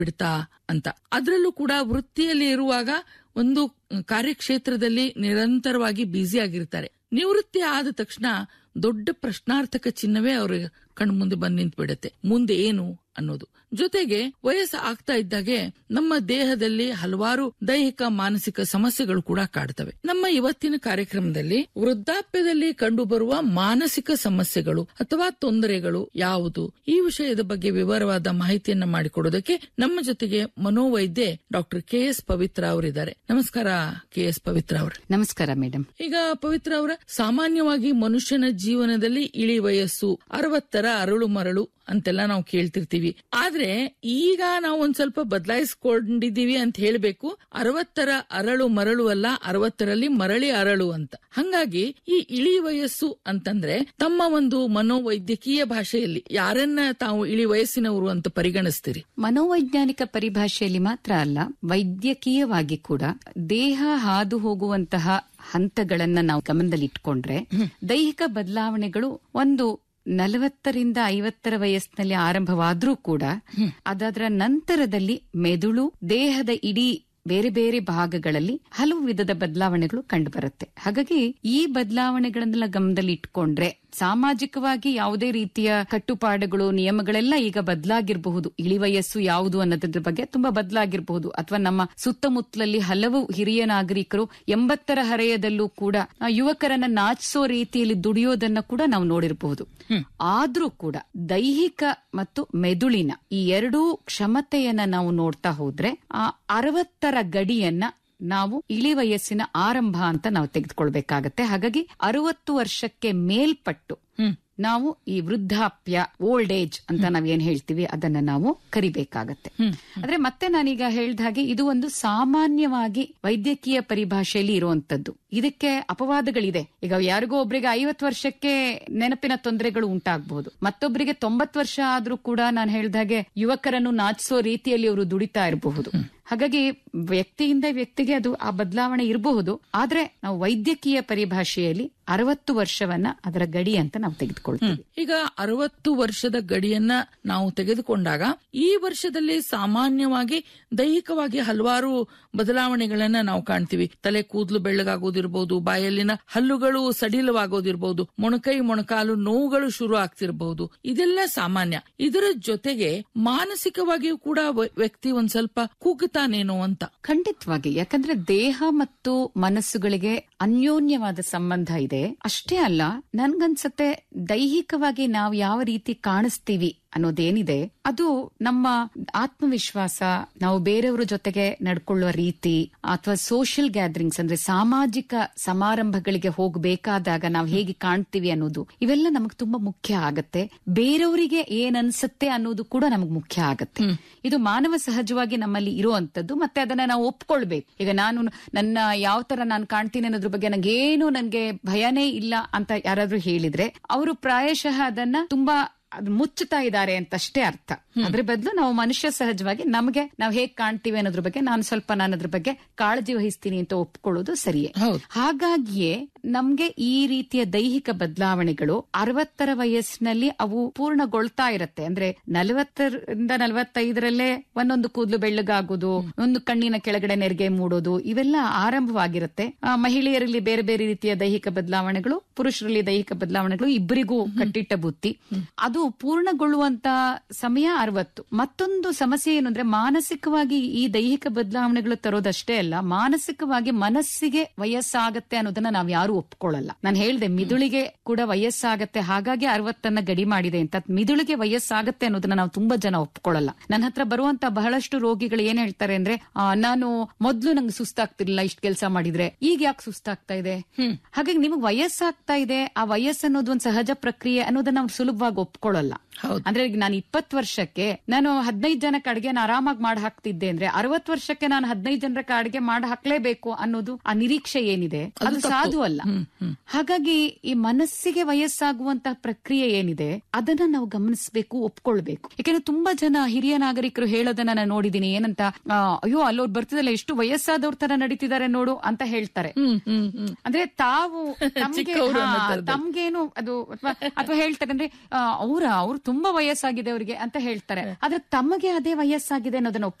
ಬಿಡ್ತಾ ಅಂತ ಅದರಲ್ಲೂ ಕೂಡ ವೃತ್ತಿಯಲ್ಲಿ ಇರುವಾಗ ಒಂದು ಕಾರ್ಯಕ್ಷೇತ್ರದಲ್ಲಿ ನಿರಂತರವಾಗಿ ಬ್ಯುಸಿ ಆಗಿರ್ತಾರೆ ನಿವೃತ್ತಿ ಆದ ತಕ್ಷಣ ದೊಡ್ಡ ಪ್ರಶ್ನಾರ್ಥಕ ಚಿಹ್ನವೇ ಅವ್ರ ಕಣ್ಮುಂದೆ ಬಂದ್ ನಿಂತು ಬಿಡುತ್ತೆ ಮುಂದೆ ಏನು ಅನ್ನೋದು ಜೊತೆಗೆ ವಯಸ್ಸು ಆಗ್ತಾ ಇದ್ದಾಗೆ ನಮ್ಮ ದೇಹದಲ್ಲಿ ಹಲವಾರು ದೈಹಿಕ ಮಾನಸಿಕ ಸಮಸ್ಯೆಗಳು ಕೂಡ ಕಾಡ್ತವೆ ನಮ್ಮ ಇವತ್ತಿನ ಕಾರ್ಯಕ್ರಮದಲ್ಲಿ ವೃದ್ಧಾಪ್ಯದಲ್ಲಿ ಕಂಡುಬರುವ ಮಾನಸಿಕ ಸಮಸ್ಯೆಗಳು ಅಥವಾ ತೊಂದರೆಗಳು ಯಾವುದು ಈ ವಿಷಯದ ಬಗ್ಗೆ ವಿವರವಾದ ಮಾಹಿತಿಯನ್ನ ಮಾಡಿಕೊಡೋದಕ್ಕೆ ನಮ್ಮ ಜೊತೆಗೆ ಮನೋವೈದ್ಯೆ ಡಾಕ್ಟರ್ ಕೆ ಎಸ್ ಪವಿತ್ರ ಅವರಿದ್ದಾರೆ ನಮಸ್ಕಾರ ಕೆ ಎಸ್ ಪವಿತ್ರ ಅವರು ನಮಸ್ಕಾರ ಮೇಡಮ್ ಈಗ ಪವಿತ್ರ ಅವರ ಸಾಮಾನ್ಯವಾಗಿ ಮನುಷ್ಯನ ಜೀವನದಲ್ಲಿ ಇಳಿ ವಯಸ್ಸು ಅರವತ್ತರ ಅರಳು ಮರಳು ಅಂತೆಲ್ಲ ನಾವು ಕೇಳ್ತಿರ್ತೀವಿ ಆದ್ರೆ ಈಗ ನಾವು ಒಂದ್ ಸ್ವಲ್ಪ ಬದಲಾಯಿಸ್ಕೊಂಡಿದೀವಿ ಅಂತ ಹೇಳ್ಬೇಕು ಅರವತ್ತರ ಅರಳು ಮರಳು ಅಲ್ಲ ಅರವತ್ತರಲ್ಲಿ ಮರಳಿ ಅರಳು ಅಂತ ಹಂಗಾಗಿ ಈ ಇಳಿ ವಯಸ್ಸು ಅಂತಂದ್ರೆ ತಮ್ಮ ಒಂದು ಮನೋವೈದ್ಯಕೀಯ ಭಾಷೆಯಲ್ಲಿ ಯಾರನ್ನ ತಾವು ಇಳಿ ವಯಸ್ಸಿನವರು ಅಂತ ಪರಿಗಣಿಸ್ತೀರಿ ಮನೋವೈಜ್ಞಾನಿಕ ಪರಿಭಾಷೆಯಲ್ಲಿ ಮಾತ್ರ ಅಲ್ಲ ವೈದ್ಯಕೀಯವಾಗಿ ಕೂಡ ದೇಹ ಹಾದು ಹೋಗುವಂತಹ ಹಂತಗಳನ್ನ ನಾವು ಗಮನದಲ್ಲಿ ಇಟ್ಕೊಂಡ್ರೆ ದೈಹಿಕ ಬದಲಾವಣೆಗಳು ಒಂದು ನಲವತ್ತರಿಂದ ಐವತ್ತರ ವಯಸ್ಸಿನಲ್ಲಿ ಆರಂಭವಾದ್ರೂ ಕೂಡ ಅದರ ನಂತರದಲ್ಲಿ ಮೆದುಳು ದೇಹದ ಇಡೀ ಬೇರೆ ಬೇರೆ ಭಾಗಗಳಲ್ಲಿ ಹಲವು ವಿಧದ ಬದಲಾವಣೆಗಳು ಕಂಡುಬರುತ್ತೆ ಹಾಗಾಗಿ ಈ ಬದಲಾವಣೆಗಳನ್ನೆಲ್ಲ ಗಮನದಲ್ಲಿ ಇಟ್ಕೊಂಡ್ರೆ ಸಾಮಾಜಿಕವಾಗಿ ಯಾವುದೇ ರೀತಿಯ ಕಟ್ಟುಪಾಡುಗಳು ನಿಯಮಗಳೆಲ್ಲ ಈಗ ಬದಲಾಗಿರಬಹುದು ಇಳಿ ವಯಸ್ಸು ಯಾವುದು ಅನ್ನೋದ್ರ ಬಗ್ಗೆ ತುಂಬಾ ಬದಲಾಗಿರಬಹುದು ಅಥವಾ ನಮ್ಮ ಸುತ್ತಮುತ್ತಲಲ್ಲಿ ಹಲವು ಹಿರಿಯ ನಾಗರಿಕರು ಎಂಬತ್ತರ ಹರೆಯದಲ್ಲೂ ಕೂಡ ಆ ಯುವಕರನ್ನ ನಾಚಿಸೋ ರೀತಿಯಲ್ಲಿ ದುಡಿಯೋದನ್ನ ಕೂಡ ನಾವು ನೋಡಿರಬಹುದು ಆದ್ರೂ ಕೂಡ ದೈಹಿಕ ಮತ್ತು ಮೆದುಳಿನ ಈ ಎರಡೂ ಕ್ಷಮತೆಯನ್ನ ನಾವು ನೋಡ್ತಾ ಹೋದ್ರೆ ಆ ಅರವತ್ತರ ಗಡಿಯನ್ನ ನಾವು ಇಳಿ ವಯಸ್ಸಿನ ಆರಂಭ ಅಂತ ನಾವು ತೆಗೆದುಕೊಳ್ಬೇಕಾಗತ್ತೆ ಹಾಗಾಗಿ ಅರವತ್ತು ವರ್ಷಕ್ಕೆ ಮೇಲ್ಪಟ್ಟು ನಾವು ಈ ವೃದ್ಧಾಪ್ಯ ಓಲ್ಡ್ ಏಜ್ ಅಂತ ನಾವ್ ಏನ್ ಹೇಳ್ತೀವಿ ಅದನ್ನ ನಾವು ಕರಿಬೇಕಾಗತ್ತೆ ಆದ್ರೆ ಮತ್ತೆ ನಾನೀಗ ಹೇಳ್ದ ಹಾಗೆ ಇದು ಒಂದು ಸಾಮಾನ್ಯವಾಗಿ ವೈದ್ಯಕೀಯ ಪರಿಭಾಷೆಯಲ್ಲಿ ಇರುವಂತದ್ದು ಇದಕ್ಕೆ ಅಪವಾದಗಳಿದೆ ಈಗ ಯಾರಿಗೋ ಒಬ್ರಿಗೆ ಐವತ್ತು ವರ್ಷಕ್ಕೆ ನೆನಪಿನ ತೊಂದರೆಗಳು ಉಂಟಾಗಬಹುದು ಮತ್ತೊಬ್ಬರಿಗೆ ತೊಂಬತ್ತು ವರ್ಷ ಆದ್ರೂ ಕೂಡ ನಾನು ಹೇಳ್ದಾಗೆ ಯುವಕರನ್ನು ನಾಚಿಸೋ ರೀತಿಯಲ್ಲಿ ಅವರು ದುಡಿತಾ ಇರಬಹುದು ಹಾಗಾಗಿ ವ್ಯಕ್ತಿಯಿಂದ ವ್ಯಕ್ತಿಗೆ ಅದು ಆ ಬದಲಾವಣೆ ಇರಬಹುದು ಆದ್ರೆ ನಾವು ವೈದ್ಯಕೀಯ ಪರಿಭಾಷೆಯಲ್ಲಿ ಅರವತ್ತು ವರ್ಷವನ್ನ ಅದರ ಗಡಿ ಅಂತ ನಾವು ತೆಗೆದುಕೊಳ್ತೀವಿ ಈಗ ಅರವತ್ತು ವರ್ಷದ ಗಡಿಯನ್ನ ನಾವು ತೆಗೆದುಕೊಂಡಾಗ ಈ ವರ್ಷದಲ್ಲಿ ಸಾಮಾನ್ಯವಾಗಿ ದೈಹಿಕವಾಗಿ ಹಲವಾರು ಬದಲಾವಣೆಗಳನ್ನ ನಾವು ಕಾಣ್ತೀವಿ ತಲೆ ಕೂದಲು ಬೆಳ್ಳಗಾಗೋದಿರ್ಬೋದು ಬಾಯಲ್ಲಿನ ಹಲ್ಲುಗಳು ಸಡಿಲವಾಗೋದಿರ್ಬೋದು ಮೊಣಕೈ ಮೊಣಕಾಲು ನೋವುಗಳು ಶುರು ಆಗ್ತಿರಬಹುದು ಇದೆಲ್ಲ ಸಾಮಾನ್ಯ ಇದರ ಜೊತೆಗೆ ಮಾನಸಿಕವಾಗಿಯೂ ಕೂಡ ವ- ವ್ಯಕ್ತಿ ಒಂದ್ ಸ್ವಲ್ಪ ಕುಗ್ತಾನೇನೋ ಅಂತ ಖಂಡಿತವಾಗಿ ಯಾಕಂದ್ರೆ ದೇಹ ಮತ್ತು ಮನಸ್ಸುಗಳಿಗೆ ಅನ್ಯೋನ್ಯವಾದ ಸಂಬಂಧ ಇದೆ ಅಷ್ಟೇ ಅಲ್ಲ ನನ್ಗನ್ಸತ್ತೆ ದೈಹಿಕವಾಗಿ ನಾವು ಯಾವ ರೀತಿ ಕಾಣಿಸ್ತೀವಿ ಅನ್ನೋದೇನಿದೆ ಅದು ನಮ್ಮ ಆತ್ಮವಿಶ್ವಾಸ ನಾವು ಬೇರೆಯವರ ಜೊತೆಗೆ ನಡ್ಕೊಳ್ಳುವ ರೀತಿ ಅಥವಾ ಸೋಷಿಯಲ್ ಗ್ಯಾದರಿಂಗ್ಸ್ ಅಂದ್ರೆ ಸಾಮಾಜಿಕ ಸಮಾರಂಭಗಳಿಗೆ ಹೋಗಬೇಕಾದಾಗ ನಾವು ಹೇಗೆ ಕಾಣ್ತೀವಿ ಅನ್ನೋದು ಇವೆಲ್ಲ ನಮಗ್ ತುಂಬಾ ಮುಖ್ಯ ಆಗತ್ತೆ ಬೇರೆಯವರಿಗೆ ಏನ್ ಅನ್ಸುತ್ತೆ ಅನ್ನೋದು ಕೂಡ ನಮಗ್ ಮುಖ್ಯ ಆಗತ್ತೆ ಇದು ಮಾನವ ಸಹಜವಾಗಿ ನಮ್ಮಲ್ಲಿ ಇರುವಂತದ್ದು ಮತ್ತೆ ಅದನ್ನ ನಾವು ಒಪ್ಕೊಳ್ಬೇಕು ಈಗ ನಾನು ನನ್ನ ಯಾವ ತರ ನಾನು ಕಾಣ್ತೀನಿ ಅನ್ನೋದ್ರ ಬಗ್ಗೆ ನಂಗೇನು ನನ್ಗೆ ಭಯನೇ ಇಲ್ಲ ಅಂತ ಯಾರಾದ್ರೂ ಹೇಳಿದ್ರೆ ಅವರು ಪ್ರಾಯಶಃ ಅದನ್ನ ತುಂಬಾ ಅದು ಮುಚ್ಚುತ್ತಾ ಇದ್ದಾರೆ ಅಂತಷ್ಟೇ ಅರ್ಥ ಅದ್ರ ಬದಲು ನಾವು ಮನುಷ್ಯ ಸಹಜವಾಗಿ ನಮಗೆ ನಾವು ಹೇಗ್ ಕಾಣ್ತೀವಿ ಅನ್ನೋದ್ರ ಬಗ್ಗೆ ನಾನು ಸ್ವಲ್ಪ ನಾನು ಅದ್ರ ಬಗ್ಗೆ ಕಾಳಜಿ ವಹಿಸ್ತೀನಿ ಅಂತ ಒಪ್ಕೊಳ್ಳೋದು ಸರಿಯೇ ಹೌದು ಹಾಗಾಗಿಯೇ ನಮ್ಗೆ ಈ ರೀತಿಯ ದೈಹಿಕ ಬದಲಾವಣೆಗಳು ಅರವತ್ತರ ವಯಸ್ಸಿನಲ್ಲಿ ಅವು ಪೂರ್ಣಗೊಳ್ತಾ ಇರತ್ತೆ ಅಂದ್ರೆ ನಲವತ್ತರಿಂದ ನಲವತ್ತೈದರಲ್ಲೇ ಒಂದೊಂದು ಕೂದಲು ಬೆಳ್ಳಗಾಗೋದು ಒಂದು ಕಣ್ಣಿನ ಕೆಳಗಡೆ ನೆರಿಗೆ ಮೂಡೋದು ಇವೆಲ್ಲ ಆರಂಭವಾಗಿರುತ್ತೆ ಆ, ಮಹಿಳೆಯರಲ್ಲಿ ಬೇರೆ ಬೇರೆ ರೀತಿಯ ದೈಹಿಕ ಬದಲಾವಣೆಗಳು ಪುರುಷರಲ್ಲಿ ದೈಹಿಕ ಬದಲಾವಣೆಗಳು ಇಬ್ಬರಿಗೂ ಕಟ್ಟಿಟ್ಟ ಬುತ್ತಿ ಅದು ಪೂರ್ಣಗೊಳ್ಳುವಂತ ಸಮಯ ಅರವತ್ತು ಮತ್ತೊಂದು ಸಮಸ್ಯೆ ಏನು ಅಂದ್ರೆ ಮಾನಸಿಕವಾಗಿ ಈ ದೈಹಿಕ ಬದಲಾವಣೆಗಳು ತರೋದಷ್ಟೇ ಅಲ್ಲ ಮಾನಸಿಕವಾಗಿ ಮನಸ್ಸಿಗೆ ವಯಸ್ಸಾಗತ್ತೆ ಅನ್ನೋದನ್ನ ನಾವ್ ಯಾರು ಒಪ್ಕೊಳ್ಳಲ್ಲ ನಾನು ಹೇಳ್ದೆ ಮಿದುಳಿಗೆ ಕೂಡ ವಯಸ್ಸಾಗತ್ತೆ ಹಾಗಾಗಿ ಅರವತ್ತನ್ನ ಗಡಿ ಮಾಡಿದೆ ಅಂತ ಮಿದುಳಿಗೆ ವಯಸ್ಸಾಗತ್ತೆ ಅನ್ನೋದನ್ನ ನಾವು ತುಂಬಾ ಜನ ಒಪ್ಕೊಳ್ಳಲ್ಲ ನನ್ನ ಹತ್ರ ಬರುವಂತ ಬಹಳಷ್ಟು ರೋಗಿಗಳು ಏನ್ ಹೇಳ್ತಾರೆ ಅಂದ್ರೆ ಆ, ನಾನು ಮೊದ್ಲು ನಂಗೆ ಸುಸ್ತಾಗ್ತಿರ್ಲಿಲ್ಲ ಇಷ್ಟ ಕೆಲಸ ಮಾಡಿದ್ರೆ ಈಗ ಯಾಕೆ ಸುಸ್ತಾಗ್ತಾ ಇದೆ ಹಾಗಾಗಿ ನಿಮಗೆ ವಯಸ್ಸಾಗ್ತಾ ಇದೆ ಆ ವಯಸ್ಸು ಅನ್ನೋದು ಒಂದು ಸಹಜ ಪ್ರಕ್ರಿಯೆ ಅನ್ನೋದನ್ನ ಅವ್ರು ಸುಲಭವಾಗಿ ಒಪ್ಕೊಳ್ಳಲ್ಲ ಹೌದು. ಅಂದ್ರೆ ಈಗ ನಾನು ಇಪ್ಪತ್ತು ವರ್ಷಕ್ಕೆ ನಾನು ಹದಿನೈದು ಜನಕ್ಕೆ ಅಡಿಗೆ ಆರಾಮಾಗಿ ಮಾಡಿ ಹಾಕ್ತಿದ್ದೆ ಅಂದ್ರೆ ಅರವತ್ತು ವರ್ಷಕ್ಕೆ ನಾನು ಹದಿನೈದು ಜನಕ್ಕೆ ಅಡಿಗೆ ಮಾಡಿ ಹಾಕ್ಲೇಬೇಕು ಅನ್ನೋದು ಆ ನಿರೀಕ್ಷೆ ಏನಿದೆ ಅದು ಸಾಧು ಅಲ್ಲ ಹಾಗಾಗಿ ಈ ಮನಸ್ಸಿಗೆ ವಯಸ್ಸಾಗುವಂತಹ ಪ್ರಕ್ರಿಯೆ ಏನಿದೆ ಅದನ್ನ ನಾವು ಗಮನಿಸಬೇಕು ಒಪ್ಕೊಳ್ಬೇಕು ಯಾಕಂದ್ರೆ ತುಂಬಾ ಜನ ಹಿರಿಯ ನಾಗರಿಕರು ಹೇಳೋದನ್ನ ನಾನು ನೋಡಿದೀನಿ ಏನಂತ ಆ, ಅಯ್ಯೋ ಅಲ್ಲೋರ್ ಬರ್ತಿದಲ್ಲ ಎಷ್ಟು ವಯಸ್ಸಾದವ್ರ ತರ ನಡೀತಿದ್ದಾರೆ ನೋಡು ಅಂತ ಹೇಳ್ತಾರೆ ಹ್ಮ್ ಹ್ಮ್ ಹ್ಮ್ ಅಂದ್ರೆ ತಾವು ತಮ್ಗೆ ಚಿಕ್ಕವ್ರು ಹಾ, ಅನ್ನೋ ಥರದಲ್ಲಿ. ತಮ್ಗೇನು ಅದು ಅಥವಾ ಅಥವಾ ಹೇಳ್ತಾರೆ ಅಂದ್ರೆ ಅವ್ರ ಅವ್ರು ತುಂಬಾ ವಯಸ್ಸಾಗಿದೆ ಅವರಿಗೆ ಅಂತ ಹೇಳ್ತಾರೆ ಆದ್ರೆ ತಮಗೆ ಅದೇ ವಯಸ್ಸಾಗಿದೆ ಅನ್ನೋದನ್ನ